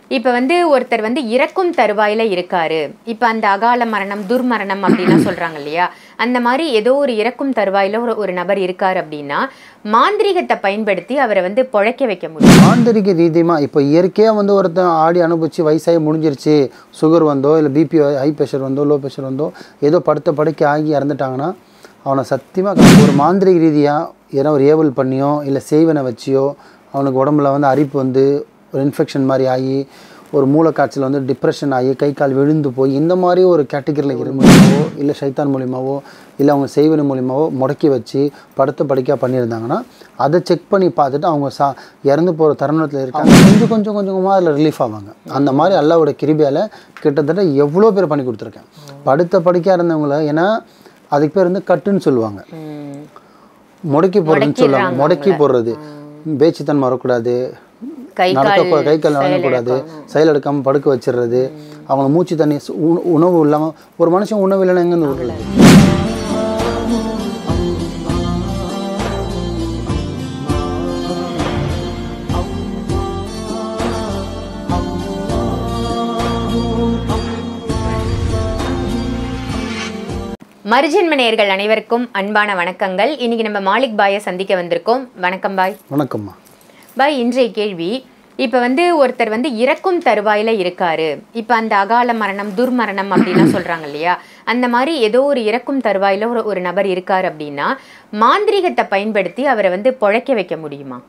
இப்போ வந்து ஒருத்தர் வந்து இறக்கும் தருவாயில இருக்காரு இப்போ அந்த அகால மரணம் துர்மரணம் அப்படின்லாம் சொல்றாங்க இல்லையா அந்த மாதிரி ஏதோ ஒரு இறக்கும் தருவாயில ஒரு ஒரு நபர் இருக்காரு அப்படின்னா மாந்திரீகத்தை பயன்படுத்தி அவரை வந்து பொழைக்க வைக்க முடியும் மாந்திரிக ரீதியமாக இப்போ இயற்கையாக வந்து ஒருத்தன் ஆடி அனுபவிச்சு வயசாகி முடிஞ்சிருச்சு சுகர் வந்தோ இல்லை பிபி ஹை ப்ரெஷர் வந்தோ லோ ப்ரெஷர் வந்தோ ஏதோ படுத்த படுக்கை ஆகி இறந்துட்டாங்கன்னா அவனை சத்தியமாக ஒரு மாந்திரிக ரீதியாக ஏன்னா ஒரு ஏவல் பண்ணியோ இல்லை செய்வனை வச்சியோ அவனுக்கு உடம்புல வந்து அரிப்பு வந்து ஒரு இன்ஃபெக்ஷன் மாதிரி ஆகி ஒரு மூளைக்காய்ச்சல் வந்து டிப்ரெஷன் ஆகி கை கால் விழுந்து போய் இந்த மாதிரி ஒரு கேட்டகரியில் இரு மூலியமாவோ இல்லை சைத்தான் மூலியமாவோ இல்லை அவங்க செய்வன மூலியமாவோ முடக்கி வச்சு படுத்த படுக்கையாக பண்ணியிருந்தாங்கன்னா அதை செக் பண்ணி பார்த்துட்டு அவங்க சா இறந்து போகிற தருணத்தில் இருக்காங்க கொஞ்சம் கொஞ்சம் கொஞ்சம் கொஞ்சமாக அதில் ரிலீஃப் ஆவாங்க அந்த மாதிரி அல்லாவோட கிருபியால் கிட்டத்தட்ட எவ்வளோ பேர் பண்ணி கொடுத்துருக்கேன் படுத்த படுக்கையாக இருந்தவங்கள ஏன்னா அதுக்கு பேர் வந்து கட்டுன்னு சொல்லுவாங்க ம். முடக்கி போடுறதுன்னு சொல்லுவாங்க முடக்கி போடுறது பேச்சுத்தன்மை வரக்கூடாது கை நடக்க கால் கை கால் நடக்கக்கூடாது செயல் எடுக்காமல் படுக்க வச்சிடுறது அவங்க மூச்சு தண்ணி சு- உண- உணவு இல்லாமல் ஒரு மனுஷன் உணவு இல்லைன்னா எங்கேருந்து விடுறது மருஜன்ம நேயர்கள் அனைவருக்கும் அன்பான வணக்கங்கள் இன்னைக்கு நம்ம மாலிக் பாயை சந்திக்க வந்திருக்கோம் வணக்கம் பாய் வணக்கம்மா பாய் இன்றைய கேள்வி இப்போ வந்து ஒருத்தர் வந்து இறக்கும் தருவாயில இருக்காரு இப்போ அந்த அகால மரணம் துர்மரணம் அப்படின்லாம் சொல்றாங்க இல்லையா அந்த மாதிரி ஏதோ ஒரு இறக்கும் தருவாயில ஒரு ஒரு நபர் இருக்காரு அப்படின்னா மாந்திரீகத்தை பயன்படுத்தி அவரை வந்து பொழைக்க வைக்க முடியுமா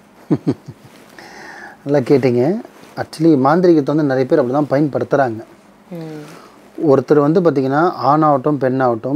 நல்லா கேட்டீங்க ஆக்சுவலி மாந்திரிகத்தை வந்து நிறைய பேர் அப்படி தான் பயன்படுத்துகிறாங்க ம். ஒருத்தர் வந்து பார்த்திங்கன்னா ஆணாகட்டும் பெண்ணாகட்டும்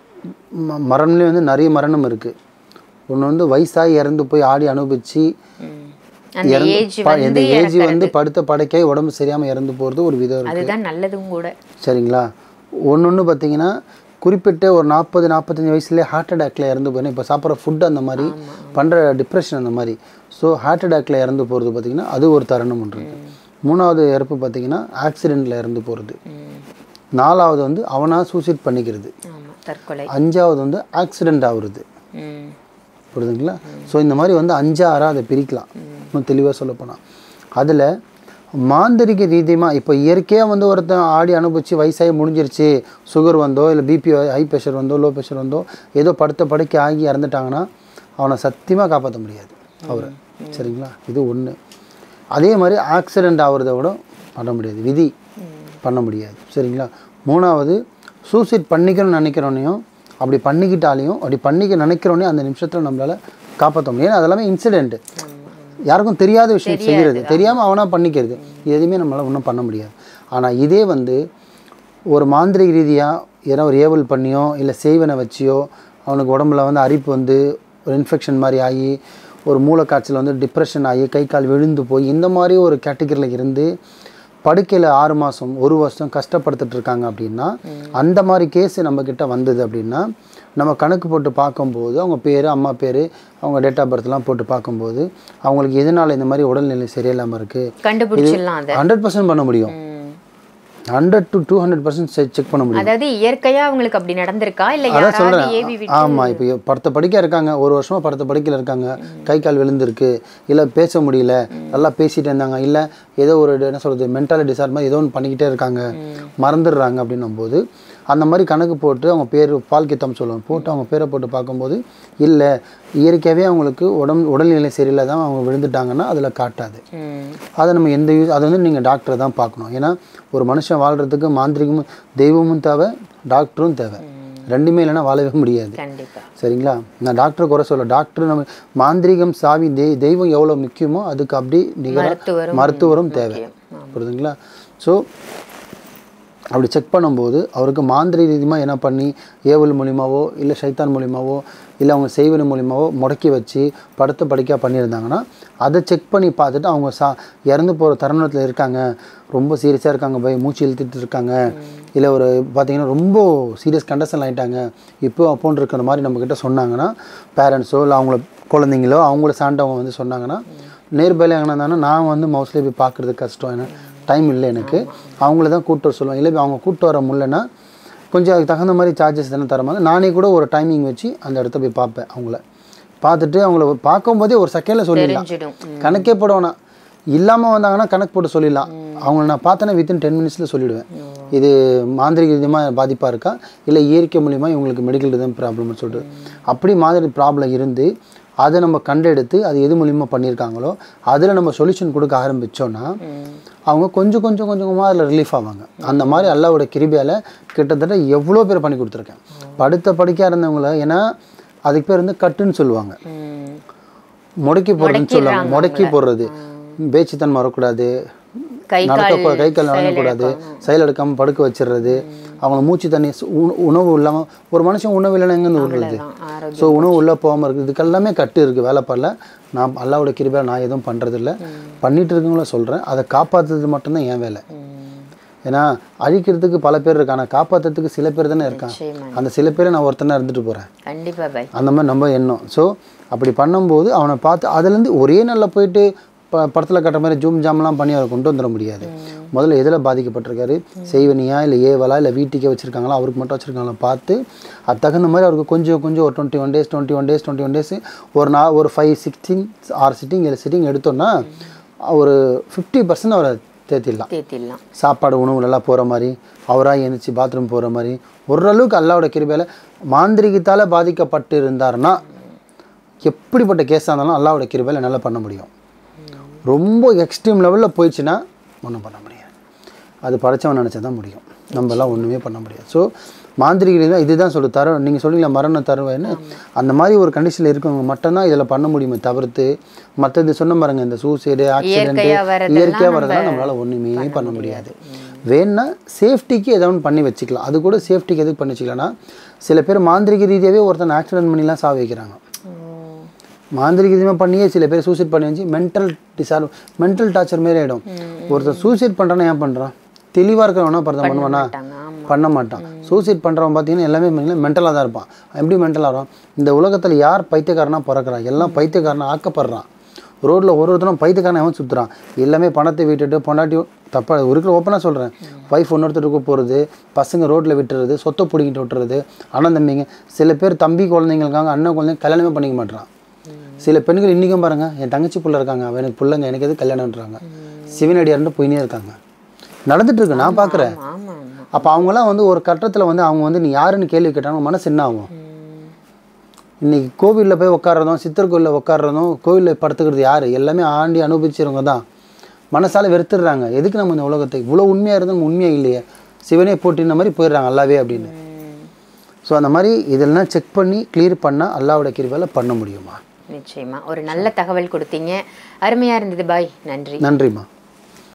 ம- மரணம்லேயே வந்து நிறைய மரணம் இருக்குது ஒன்று வந்து வயசாகி இறந்து போய் ஆடி அனுபவிச்சு ம். அந்த இறந்து ஏஜ் ப- இந்த வந்து ஏஜ் வந்து படுத்த படுக்கையாய் உடம்பு சரியாமல் இறந்து போகிறது ஒரு விதம் இருக்குது அதுதான் நல்லதும் கூட சரிங்களா ஒன்று ஒன்று பார்த்தீங்கன்னா குறிப்பிட்ட ஒரு நாற்பது நாற்பத்தஞ்சு வயசுலேயே ஹார்ட் அட்டாக்ல இறந்து போயிடும் இப்போ சாப்பிட்ற ஃபுட் அந்த மாதிரி பண்ணுற டிப்ரெஷன் அந்த மாதிரி ஸோ ஹார்ட் அட்டாக்ல இறந்து போகிறது பார்த்தீங்கன்னா அது ஒரு தருணம் ஒன்று இருக்கு மூணாவது இறப்பு பார்த்தீங்கன்னா ஆக்சிடெண்ட்டில் இறந்து போகிறது ம். நாலாவது வந்து அவனாக சூசைட் பண்ணிக்கிறது ஆமா தற்கொலை அஞ்சாவது வந்து ஆக்சிடெண்ட் ஆகுறது ம். புரியுதுங்களா ஸோ இந்த மாதிரி வந்து அஞ்சு ஆறாக அதை பிரிக்கலாம் இன்னும் தெளிவாக சொல்லப்போனால் அதில் மாந்தரிக ரீதியமாக இப்போ இயற்கையாக வந்து ஒருத்தன் ஆடி அனுபவிச்சு வயசாகி முடிஞ்சிருச்சு சுகர் வந்தோ இல்லை பிபி ஹை ப்ரெஷர் வந்தோ லோ ப்ரெஷர் வந்தோ ஏதோ படுத்த படுக்கை ஆகி இறந்துட்டாங்கன்னா அவனை சத்தியமாக காப்பாற்ற முடியாது அவரை சரிங்களா இது ஒன்று அதே மாதிரி ஆக்சிடெண்ட் ஆகுறத விட பண்ண முடியாது விதி பண்ண முடியாது சரிங்களா மூணாவது சூசைட் பண்ணிக்கணும்னு நினைக்கிறோனையும் அப்படி பண்ணிக்கிட்டாலையும் அப்படி பண்ணிக்க நினைக்கிறோனே அந்த நிமிஷத்தில் நம்மளால் காப்பாற்ற முடியும் ஏன்னா அதெல்லாமே இன்சிடென்ட்டு யாருக்கும் தெரியாத விஷயம் செய்கிறது தெரியாமல் அவனாக பண்ணிக்கிறது இது எதுவுமே நம்மளால் ஒன்றும் பண்ண முடியாது ஆனால் இதே வந்து ஒரு மாந்திரிக ரீதியாக ஏன்னா ஒரு ஏவல் பண்ணியோ இல்லை செய்வனை வச்சியோ அவனுக்கு உடம்புல வந்து அரிப்பு வந்து ஒரு இன்ஃபெக்ஷன் மாதிரி ஆகி ஒரு மூளைக்காய்ச்சல் வந்து டிப்ரெஷன் ஆகி கை கால் விழுந்து போய் இந்த மாதிரி ஒரு கேட்டகரியில் இருந்து படுக்கையில் ஆறு மாதம் ஒரு வருஷம் கஷ்டப்படுத்திட்டு இருக்காங்க அப்படின்னா அந்த மாதிரி கேஸ் நம்மக்கிட்ட வந்தது அப்படின்னா நம்ம கணக்கு போட்டு பார்க்கும்போது அவங்க பேர் அம்மா பேர் அவங்க டேட் ஆஃப் பர்த்லாம் போட்டு பார்க்கும்போது அவங்களுக்கு எதனால் இந்த மாதிரி உடல்நிலை சரியில்லாமல் இருக்குது கண்டுபிடிச்சிடலாம் அதை ஹண்ட்ரட் பர்சன்ட் பண்ண முடியும் ம். Hundred to two hundred percent check பண்ண முடியும் அதாவது இயற்கையா அவங்களுக்கு அப்படி நடந்திருக்கா இல்ல அதான் யாராவது சொல்கிறேன் ஏவி விட்டு ஆமாம் இப்போ படுத்த படிக்க இருக்காங்க ஒரு வருஷமாக படுத்த படிக்கையில் இருக்காங்க கை கால் விழுந்திருக்கு இல்லை பேச முடியல நல்லா பேசிட்டு இருந்தாங்க இல்லை ஏதோ ஒரு என்ன சொல்கிறது மென்டல் டிசார்ட் மாதிரி ஏதோ ஒன்று பண்ணிக்கிட்டே இருக்காங்க மறந்துடுறாங்க அப்படின்னும் போது அந்த மாதிரி கணக்கு போட்டு அவங்க பேர் பால் கித்தம் சொல்லுவாங்க போட்டு அவங்க பேரை போட்டு பார்க்கும்போது இல்லை இயற்கையாகவே அவங்களுக்கு உடம்பு உடல்நிலை சரியில்லை தான் அவங்க விழுந்துட்டாங்கன்னா அதில் காட்டாது ம். அதை நம்ம எந்த யூஸ் அதை வந்து நீங்கள் டாக்டரை தான் பார்க்கணும் ஏன்னா ஒரு மனுஷன் வாழ்கிறதுக்கு மாந்திரிகமும் தெய்வமும் தேவை டாக்டரும் தேவை ரெண்டுமே இல்லைன்னா வாழவே முடியாது கண்டிப்பா சரிங்களா நான் டாக்டரை குறை சொல்ல டாக்டர் நம்ம மாந்திரிகம் சாவி தெய் தெய்வம் எவ்வளோ முக்கியமோ அதுக்கு அப்படி நிகராக மருத்துவரும் மருத்துவரும் தேவை புரியுதுங்களா ஸோ அப்படி செக் பண்ணும்போது அவருக்கு மாந்திரி ரீதியமாக என்ன பண்ணி ஏவல் மூலியமாவோ இல்லை சைத்தான் மூலியமாவோ இல்லை அவங்க செய்வன மூலியமாவோ முடக்கி வச்சு படுத்த படிக்கா பண்ணியிருந்தாங்கன்னா அதை செக் பண்ணி பார்த்துட்டு அவங்க சா இறந்து போகிற தருணத்தில் இருக்காங்க ரொம்ப சீரியஸாக இருக்காங்க போய் மூச்சு இழுத்துட்டு இருக்காங்க இல்லை ஒரு பார்த்தீங்கன்னா ரொம்ப சீரியஸ் கண்டஷன் ஆகிட்டாங்க இப்போ அப்போன்னு இருக்கிற மாதிரி நம்மக்கிட்ட சொன்னாங்கன்னா பேரண்ட்ஸோ இல்லை அவங்கள குழந்தைங்களோ அவங்கள சார்ந்தவங்க வந்து சொன்னாங்கன்னா நேர்பையில் எங்கன்னா இருந்தாங்கன்னா நான் வந்து மோஸ்ட்லி போய் பார்க்குறது கஷ்டம் ஏன்னா டைம் இல்லை எனக்கு அவங்கள தான் கூப்பிட்டு வர சொல்லுவேன் இல்லை அவங்க கூப்பிட்டு வர முடியலன்னா கொஞ்சம் அதுக்கு தகுந்த மாதிரி சார்ஜஸ் தானே தர மாதிரி நானே கூட ஒரு டைமிங் வச்சு அந்த இடத்த போய் பார்ப்பேன் அவங்கள பார்த்துட்டு அவங்கள பார்க்கும்போதே ஒரு செகண்டில் சொல்லிடலாம் தெரிஞ்சிடும் ம். கணக்கே போட வேணாம் இல்லாமல் வந்தாங்கன்னா கணக்கு போட்டு சொல்லிடலாம் அவங்கள நான் பார்த்தேன்னா வித்தின் டென் மினிட்ஸில் சொல்லிடுவேன் இது மாந்திரிக விதமாக பாதிப்பாக இருக்கா இல்லை இயற்கை மூலியமாக இவங்களுக்கு மெடிக்கல் ரிதம் ப்ராப்ளம்னு சொல்லிட்டு அப்படி மாதிரி ப்ராப்ளம் இருந்து அதை நம்ம கண்டெடுத்து அது எது மூலியமாக பண்ணியிருக்காங்களோ அதில் நம்ம சொல்யூஷன் கொடுக்க ஆரம்பித்தோன்னா அவங்க கொஞ்சம் கொஞ்சம் கொஞ்சம் கொஞ்சமாக அதில் ரிலீஃப் ஆவாங்க அந்த மாதிரி அல்லாவோட கிருபையால் கிட்டத்தட்ட எவ்வளோ பேர் பண்ணி கொடுத்துருக்கேன் படுத்த படுக்கையாக இருந்தவங்கள ஏன்னா அதுக்கு பேர் வந்து கட்டுன்னு சொல்லுவாங்க ம். முடக்கி போடுறதுன்னு சொல்லுவாங்க முடக்கி போடுறது பேச்சுத்தன்மை வரக்கூடாது கை நடக்க கால் கை கால் நடக்கக்கூடாது செயல் எடுக்காமல் படுக்க வச்சிடுறது அவங்க மூச்சு தண்ணி சு- உண- உணவு இல்லாமல் ஒரு மனுஷன் உணவு இல்லைன்னா எங்கேருந்து விடுறது ஆரோக்கியம் ஸோ உணவு உள்ளே போகாமல் இருக்குது இதுக்கெல்லாமே கட்டு இருக்குது வேலை பண்ணல நான் அல்லாவோட கிருபையா நான் எதுவும் பண்ணுறதில்ல பண்ணிட்டு இருக்கவங்கள சொல்கிறேன் அதை காப்பாற்றுறது மட்டும்தான் என் வேலை ம். ஏன்னா அழிக்கிறதுக்கு பல பேர் இருக்காங்க ஆனால் காப்பாற்றுறதுக்கு சில பேர் தானே இருக்காங்க நிச்சயமா அந்த சில பேரை நான் ஒருத்தனா இருந்துட்டு போகிறேன் கண்டிப்பா பாய் அந்த மாதிரி நம்ம எண்ணம் ஸோ அப்படி பண்ணும்போது அவனை பார்த்து அதுலேருந்து ஒரே நாளில் போயிட்டு ப படத்தில் கட்டுற மாதிரி ஜூம் ஜாம்லாம் பண்ணி அவரை கொண்டு வந்துட முடியாது முதல்ல எதில் பாதிக்கப்பட்டிருக்காரு செய்வனியா இல்லை ஏவலா இல்லை வீட்டுக்கே வச்சுருக்காங்களா அவருக்கு மட்டும் வச்சுருக்காங்களா பார்த்து அது தகுந்த மாதிரி அவருக்கு கொஞ்சம் கொஞ்சம் ஒரு twenty one days twenty one days twenty one days ஒரு நாள் ஒரு ஃபைவ் சிக்ஸ்டிங் ஆறு சிட்டிங் ஏழு சிட்டிங் எடுத்தோன்னா ஒரு ஃபிஃப்டி பர்சன்ட் அவரை தேத்திடலாம் தேத்திடலாம் சாப்பாடு உணவு நல்லா போகிற மாதிரி அவராக எழுந்திரிச்சு பாத்ரூம் போகிற மாதிரி ஓரளவுக்கு அல்லாவோட கிருபையில் மாந்திரிகத்தால் பாதிக்கப்பட்டு இருந்தாருன்னா எப்படிப்பட்ட கேஸாக இருந்தாலும் அல்லாவோட கிருபையில் நல்லா பண்ண முடியும் ரொம்ப எக்ஸ்ட்ரீம் லெவலில் போயிடுச்சுன்னா ஒன்றும் பண்ண முடியாது அது படைச்சவன் நினச்சா தான் முடியும் நம்மலாம் ஒன்றுமே பண்ண முடியாது ஸோ மாந்திரிக தான் இதுதான் சொல்லு தர நீங்கள் சொல்றீங்களா மரணம் தருவேன்னு அந்த மாதிரி ஒரு கண்டிஷனில் இருக்கவங்க மட்டும்தான் இதில் பண்ண முடியுமே தவிர்த்து மற்றது சொன்ன பாருங்க இந்த சூசைடு ஆக்சிடென்ட் இயற்கையா வரதெல்லாம் இயற்கையாக வரதெல்லாம் நம்மளால் ஒன்றுமே பண்ண முடியாது வேணா சேஃப்டிக்கு ஏதோ ஒன்று பண்ணி வச்சுக்கலாம் அது கூட சேஃப்டிக்கு எதுக்கு பண்ணி வச்சுக்கலாம்னா சில பேர் மாந்திரிக ரீதியாகவே ஒருத்தன் ஆக்சிடென்ட் பண்ணிலாம் சாவ வைக்கிறாங்க மாந்திரிக ரீதியாக பண்ணியே சில பேர் சூசைட் பண்ணி வச்சு மென்டல் டிசார் மென்டல் டார்ச்சர் மாரி ஆகிடும் ஒருத்தன் சூசைட் பண்ணுறான்னா ஏன் பண்ணுறான் தெளிவாக இருக்கிறவனா பரதம் பண்ணுவானா மாட்டாங்க ஆமா பண்ண மாட்டான் சூசைட் பண்ணுறவன் பார்த்தீங்கன்னா எல்லாமே பார்த்தீங்கன்னா மென்டலாக தான் இருப்பான் எப்படி மென்டலாக வரும் இந்த உலகத்தில் யார் பைத்தியக்காரனா பிறக்கிறான் எல்லாம் பைத்தியக்காரனா ஆக்கப்படுறான் ரோட்டில் ஒரு ஒருத்தரும் பைத்தியக்காரன் எவன் சுற்றுறான் எல்லாமே பணத்தை விட்டுட்டு பொண்டாட்டி தப்பாக இருக்கிற ஓப்பனாக சொல்கிறேன் ஒய்ஃப் இன்னொருத்தருக்கு போகிறது பசங்க ரோட்டில் விட்டுறது சொத்தை பிடிங்கிட்டு விட்டுறது அண்ணன் தம்பிங்க சில பேர் தம்பி குழந்தைங்களுக்காக அண்ணன் குழந்தைங்க கல்யாணமே பண்ணிக்க மாட்றான் சில பெண்கள் இன்றைக்கும் பாருங்க என் தங்கச்சி புள்ள இருக்காங்க அவ எனக்கு பிள்ளைங்க எனக்கு எது கல்யாணம்ன்றாங்க சிவனடியார்னு போயினே இருக்காங்க நடந்துட்டு இருக்கு நான் பார்க்குறேன் ஆமா ஆமா அப்போ அவங்களாம் வந்து ஒரு கட்டத்தில் வந்து அவங்க வந்து நீ யாருன்னு கேள்வி கேட்டாங்க மனசு என்ன ஆகும் ம். இன்னைக்கு கோவிலில் போய் உட்கார்றதும் சித்தர் கோயிலில் உட்கார்றதும் கோவிலில் படுத்துக்கிறது யார் எல்லாமே ஆண்டி அனுபவிச்சவங்க தான் மனசால வெறுத்துடுறாங்க எதுக்கு நம்ம இந்த உலகத்தை இவ்வளோ உண்மையாக இருந்தால் நம்ம உண்மையாக இல்லையே சிவனே போட்டின மாதிரி போயிடுறாங்க அல்லாவே அப்படின்னு ம். ஸோ அந்த மாதிரி இதெல்லாம் செக் பண்ணி கிளியர் பண்ணால் அல்லாவோட கிருபால பண்ண முடியுமா நிச்சயமா ஒரு நல்ல தகவல் கொடுத்தீங்க அருமையா இருந்தது பாய் நன்றி நன்றிம்மா